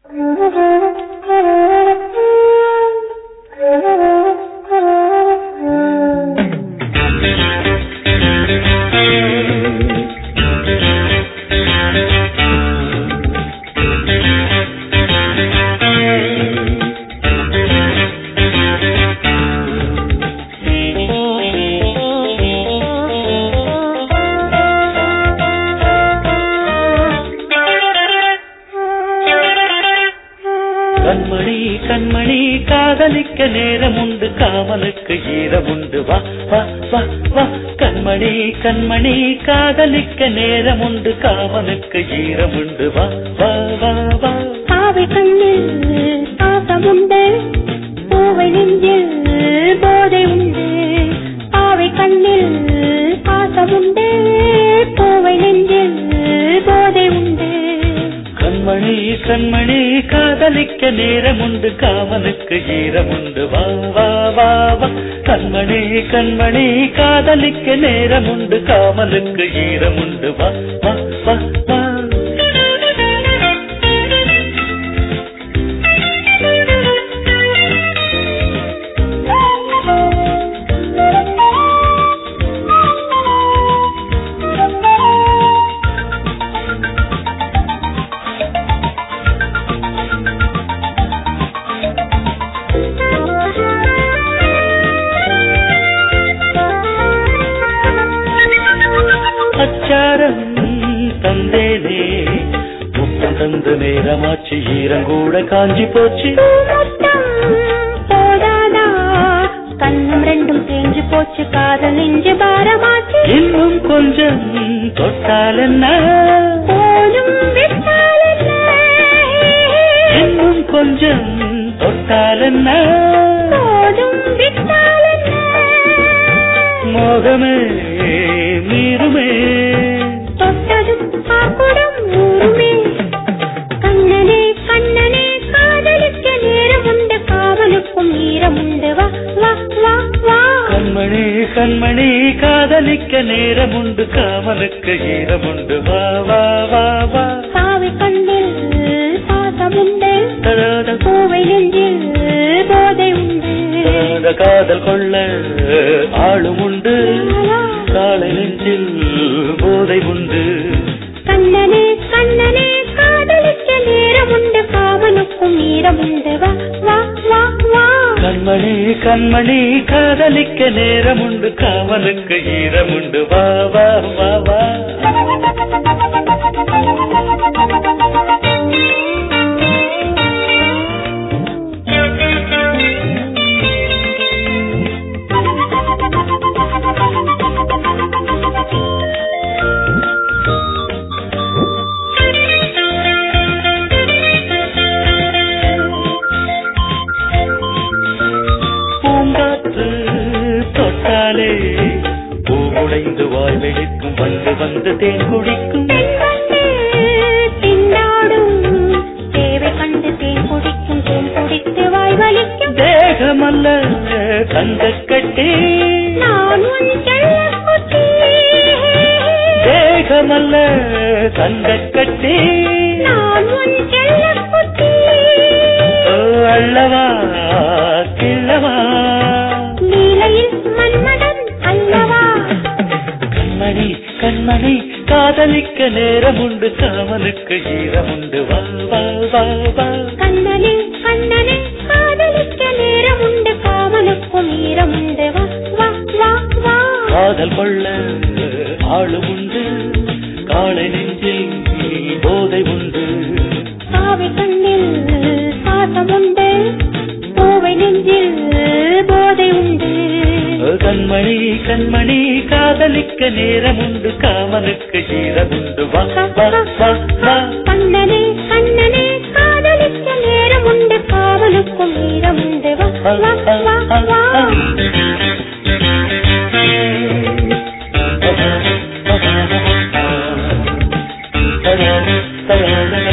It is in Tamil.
கண்மணி கண்மணி காதலிக்க நேரம் உண்டு காமலுக்கு ஈரம் உண்டு வா வா வா வா கண்மணி கண்மணி காதலிக்க நேரம் உண்டு காமலுக்கு ஈரம் உண்டு வா வா வா வா பாவை கண்ணில் பாசமுண்டு பூவை நெஞ்சில் போதை உண்டு பாவை கண்ணில் பாசமுண்டு பூவை நெஞ்சில் போதை உண்டு கண்மணி கண்மணி காதலிக்க நேரம் உண்டு காமலுக்கு ஈரம் உண்டு வா வா வா வா கண்மணி கண்மணி காதலிக்க நேரம் உண்டு காமலுக்கு ஈரம் உண்டு வா வா வா வா அச்சாரம் தந்தேனே முத்தம் தந்து நேரமாச்சு ஈரங்கூட காஞ்சி போச்சு பூமொத்தம் போதாதா கண்ணும் ரெண்டும் தேஞ்சு போச்சு காதல் நெஞ்சு பாரமாச்சு இன்னும் கொஞ்சம் தொட்டால் என்ன போதும் விட்டால் என்ன? இன்னும் கொஞ்சம் தொட்டால் என்ன போதும் விட்டால் என்ன? மோகமே மீறுமே தொட்டதும் ஆக்குடம் ஊருமே. கண்ணனே கண்ணனே காதலிக்க நேரம் உண்டு காவலுக்கும் ஈரம் உண்டு வா வா வா வா கண்மணி கண்மணி காதலிக்க நேரம் உண்டு காமலுக்கு ஈரம் உண்டு வா வா வா வா சாவி கண்ணில் பாசம் உண்டு தடாத பூவை நெஞ்சில் போதை உண்டு தடாத காதல் கொள்ள ஆளும் உண்டு காலை நெஞ்சில் போதை உண்டு கண்ணனே கண்ணனே காதலிக்க நேரம் உண்டு காவலுக்கும் ஈரம் உண்டு வா வா வா வா கண்மணி கண்மணி காதலிக்க நேரம் உண்டு காவலுக்கு ஈரம் உண்டு வா வா வா வா பூங்காற்று தொட்டாலே பூவுடைந்து வாய் வெடிக்கும் வந்து வந்து தேன் குடிக்கும் பெண்வண்டு திண்டாடும் தேவை கண்டு தேன் குடிக்கும் தேன் குடித்து வாய் வலிக்கும் தேகமல்ல தங்கக்கட்டி நான் உன் செல்லக்குட்டி தேகமல்ல தங்கக்கட்டி நான் உன் செல்லக்குட்டி ஓ, அல்லவா கிள்ளவா நீலையில் மன்மதன் அல்லவா கண்மணி கண்மணி காதலிக்க நேரம் உண்டு காவலுக்கு ஈரம் உண்டு வா வா வா வா கண்ணனே கண்ணனே காதலிக்க நேரம் உண்டு காமனுக்கும் ஈரம் உண்டு வா வா வா வா காதல் கொள்ள ஆளும் உண்டு காலை நெஞ்சில் போதை உண்டு பாவை கண்ணில் பாசம் உண்டு பூவை நெஞ்சில் போதை உண்டு கண்மணி கண்மணி காதலிக்க நேரம் உண்டு காமனுக்கு ஈரம் உண்டு வா வா வா வா கண்ணனே கண்ணனே காதலிக்க நேரம் உண்டு காவலுக்கும் ஈரம் உண்டு வா வா வா வா Da da da da da